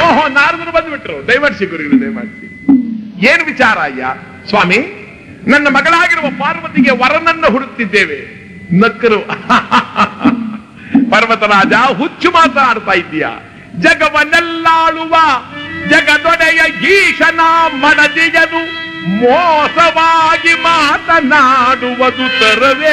ಓಹೋ ನಾರದರು ಬಂದ್ಬಿಟ್ರು ದಯಮಾಡಿಸಿ ಗುರುಗಳು ದಯಮಾಡಿಸಿ ಏನ್ ವಿಚಾರ ಅಯ್ಯ ಸ್ವಾಮಿ ನನ್ನ ಮಗಳಾಗಿರುವ ಪಾರ್ವತಿಗೆ ವರನನ್ನ ಹುಡುಕ್ತಿದ್ದೇವೆ ನಕ್ಕರು ಪರ್ವತರಾಜ ಹುಚ್ಚು ಮಾತನಾಡ್ತಾ ಇದ್ದೀಯ ಜಗವನ್ನೆಲ್ಲಾಳುವ ಜಗದೊಡೆಯ ಈಶನ ಮಡದಿಯನು ಮೋಸವಾಗಿ ಮಾತನಾಡುವುದು ತರವೇ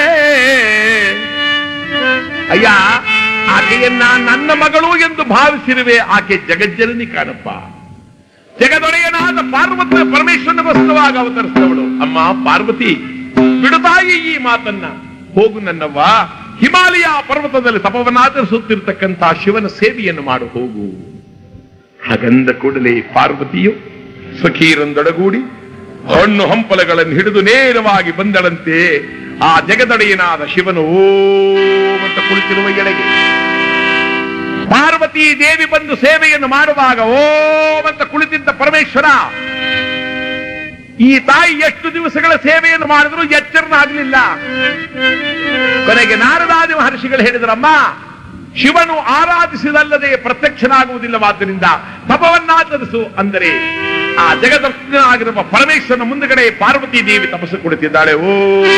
ಅಯ್ಯ ಆಕೆಯನ್ನ ನನ್ನ ಮಗಳು ಎಂದು ಭಾವಿಸಿರುವೆ ಆಕೆ ಜಗಜ್ಜನನಿ ಕಾಣಪ್ಪ ಜಗದೊಡೆಯನಾದ ಪಾರ್ವತ ಪರಮೇಶ್ವರನಿಗೋಸ್ಕರವಾಗಿ ಅವತರಿಸಿದವಳು ಅಮ್ಮ ಪಾರ್ವತಿ ಬಿಡುತ್ತಾಯಿ ಈ ಮಾತನ್ನ ಹೋಗು ನನ್ನವ್ವ ಹಿಮಾಲಯ ಪರ್ವತದಲ್ಲಿ ತಪವನ್ನಾಚರಿಸುತ್ತಿರ್ತಕ್ಕಂಥ ಶಿವನ ಸೇವೆಯನ್ನು ಮಾಡು ಹೋಗು ಹಾಗಂದ ಕೂಡಲೇ ಪಾರ್ವತಿಯು ಸ್ವಕೀರೊಂದೊಡಗೂಡಿ ಹಣ್ಣು ಹಂಪಲಗಳನ್ನು ಹಿಡಿದು ನೇರವಾಗಿ ಬಂದಳಂತೆ ಆ ಜಗದೊಡೆಯನಾದ ಶಿವನು ಓಂ ಅಂತ ಕುಳಿತಿರುವ ಎಡೆಗೆ ಪಾರ್ವತಿ ದೇವಿ ಬಂದು ಸೇವೆಯನ್ನು ಮಾಡುವಾಗ ಓಂ ಅಂತ ಕುಳಿತಿದ್ದ ಪರಮೇಶ್ವರ ಈ ತಾಯಿ ಎಷ್ಟು ದಿವಸಗಳ ಸೇವೆಯನ್ನು ಮಾಡಿದ್ರು ಎಚ್ಚರನಾಗಲಿಲ್ಲ ಕೊನೆಗೆ ನಾರದಾದಿ ಮಹರ್ಷಿಗಳು ಹೇಳಿದ್ರಮ್ಮ ಶಿವನು ಆರಾಧಿಸಿದಲ್ಲದೆ ಪ್ರತ್ಯಕ್ಷನಾಗುವುದಿಲ್ಲವಾದ್ದರಿಂದ ತಪವನ್ನಾಚರಿಸು ಅಂದರೆ ಆ ಜಗದರ್ಶನಾಗಿರುವ ಪರಮೇಶ್ವರನ ಮುಂದುಗಡೆ ಪಾರ್ವತಿ ದೇವಿ ತಪಸ್ಸು ಕುಳಿತಿದ್ದಾಳೆ ಓ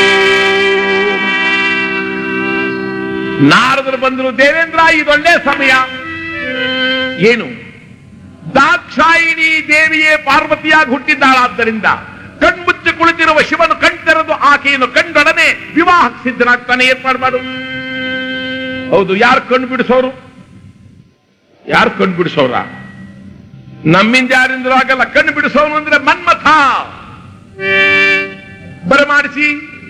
ನಾರದರು ಬಂದರು ದೇವೇಂದ್ರ ಇದೊಳ್ಳೆ ಸಮಯ ಏನು ದಾಕ್ಷಾಯಿಣಿ ದೇವಿಯೇ ಪಾರ್ವತಿಯಾಗಿ ಹುಟ್ಟಿದ್ದಾಳಾದ್ದರಿಂದ ಕಣ್ಮುಚ್ಚಿ ಕುಳಿತಿರುವ ಶಿವನು ಕಣ್ತೆರೆದು ಆಕೆಯನ್ನು ಕಂಡೊಡನೆ ವಿವಾಹ ಸಿದ್ಧನಾಗ್ತಾನೆ ಏರ್ಪಾಡು ಮಾಡು ಹೌದು ಯಾರು ಕಣ್ಣು ಬಿಡಿಸೋರು ಯಾರು ಕಣ್ಣು ಬಿಡಿಸೋರ ನಮ್ಮಿಂದ ಯಾರಿಂದಲೂ ಆಗಲ್ಲ ಕಣ್ಣು ಬಿಡಿಸೋನು ಅಂದ್ರೆ ಮನ್ಮಥ ಬರಮಾಡಿಸಿ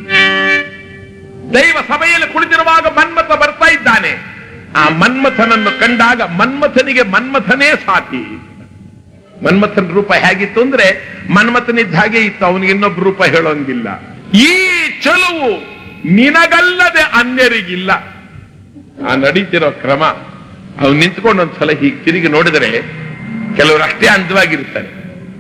ದೈವ ಸಭೆಯಲ್ಲಿ ಕುಳಿತಿರುವಾಗ ಮನ್ಮಥ ಬರ್ತಾ ಇದ್ದಾನೆ ಆ ಮನ್ಮಥನನ್ನು ಕಂಡಾಗ ಮನ್ಮಥನಿಗೆ ಮನ್ಮಥನೇ ಸಾಟಿ ಮನ್ಮಥನ ರೂಪ ಹೇಗಿತ್ತು ಅಂದ್ರೆ ಮನ್ಮಥನಿದ್ದ ಹಾಗೆ ಇತ್ತು ಅವನಿಗೆ ಇನ್ನೊಬ್ಬ ರೂಪ ಹೇಳೋಂಗಿಲ್ಲ ಈ ಚಲುವು ನಿನಗಲ್ಲದೆ ಅನ್ಯರಿಗಿಲ್ಲ ಆ ನಡೀತಿರೋ ಕ್ರಮ ಅವ್ನು ನಿಂತ್ಕೊಂಡು ಒಂದ್ಸಲ ಹೀಗೆ ತಿರುಗಿ ನೋಡಿದರೆ ಕೆಲವರು ಅಷ್ಟೇ ಅಂದವಾಗಿರ್ತಾರೆ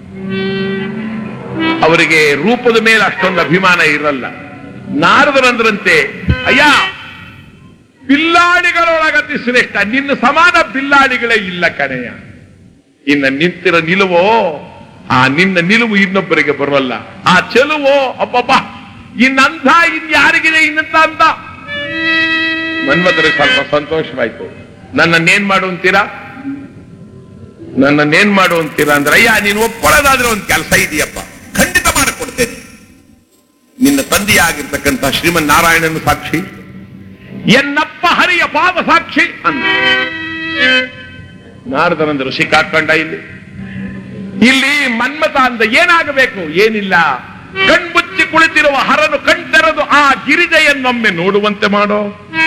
ಅವರಿಗೆ ರೂಪದ ಮೇಲೆ ಅಷ್ಟೊಂದು ಅಭಿಮಾನ ಇರಲ್ಲ ನಾರದರಂದ್ರಂತೆ ಅಯ್ಯ ಬಿಲ್ಲಾಡಿಗಳೊಳಗತಿ ಶ್ರೇಷ್ಠ ನಿನ್ನ ಸಮಾನ ಬಿಲ್ಲಾಡಿಗಳೇ ಇಲ್ಲ ಕಣೆಯ ಇನ್ನ ನಿಂತಿರೋ ನಿಲುವೋ ಆ ನಿನ್ನ ನಿಲುವು ಇನ್ನೊಬ್ಬರಿಗೆ ಬರೋಲ್ಲ ಆ ಚೆಲುವೋ ಅಬ್ಬಬ್ಬ ಇನ್ನಂಥ ಇನ್ಯಾರಿಗಿದೆ ಇನ್ನಂತ ಅಂತ ಮನ್ಮಥರಿಗೆ ಸ್ವಲ್ಪ ಸಂತೋಷವಾಯ್ತು ನನ್ನನ್ನೇನ್ ಮಾಡು ಅಂತೀರಾ ನನ್ನನ್ನೇನ್ ಮಾಡು ಅಂತೀರಾ ಅಂದ್ರೆ ಅಯ್ಯ ನೀನು ಒಪ್ಕೊಳ್ಳೋದಾದ್ರೆ ಒಂದು ಕೆಲಸ ಇದೆಯಪ್ಪ ಖಂಡಿತ ಮಾಡಿಕೊಡ್ತೇನೆ ನಿನ್ನ ತಂದೆಯಾಗಿರ್ತಕ್ಕಂಥ ಶ್ರೀಮನ್ ನಾರಾಯಣನ ಸಾಕ್ಷಿ ಎನ್ನಪ್ಪ ಹರಿಯ ಪಾದ ಸಾಕ್ಷಿ ಅಂತ ನಾರದರಂದ್ರು ಸಿಕ್ಕಾಕೊಂಡ ಇಲ್ಲಿ ಇಲ್ಲಿ ಮನ್ಮತ ಅಂದ ಏನಾಗಬೇಕು ಏನಿಲ್ಲ ಕಣ್ಮುಚ್ಚಿ ಕುಳಿತಿರುವ ಹರನು ಕಣ್ತೆರೆದು ಆ ಗಿರಿಜೆಯನ್ನೊಮ್ಮೆ ನೋಡುವಂತೆ ಮಾಡೋ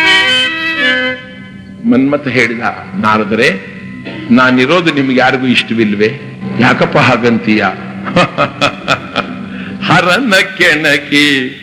ಮನ್ಮಥ ಹೇಳಿದ ನಾರದರೆ ನಾನಿರೋದು ನಿಮ್ಗೆ ಯಾರಿಗೂ ಇಷ್ಟವಿಲ್ವೇ ಯಾಕಪ್ಪ ಹಾಗಂತೀಯ ಹರನ ಕೆಣಕಿ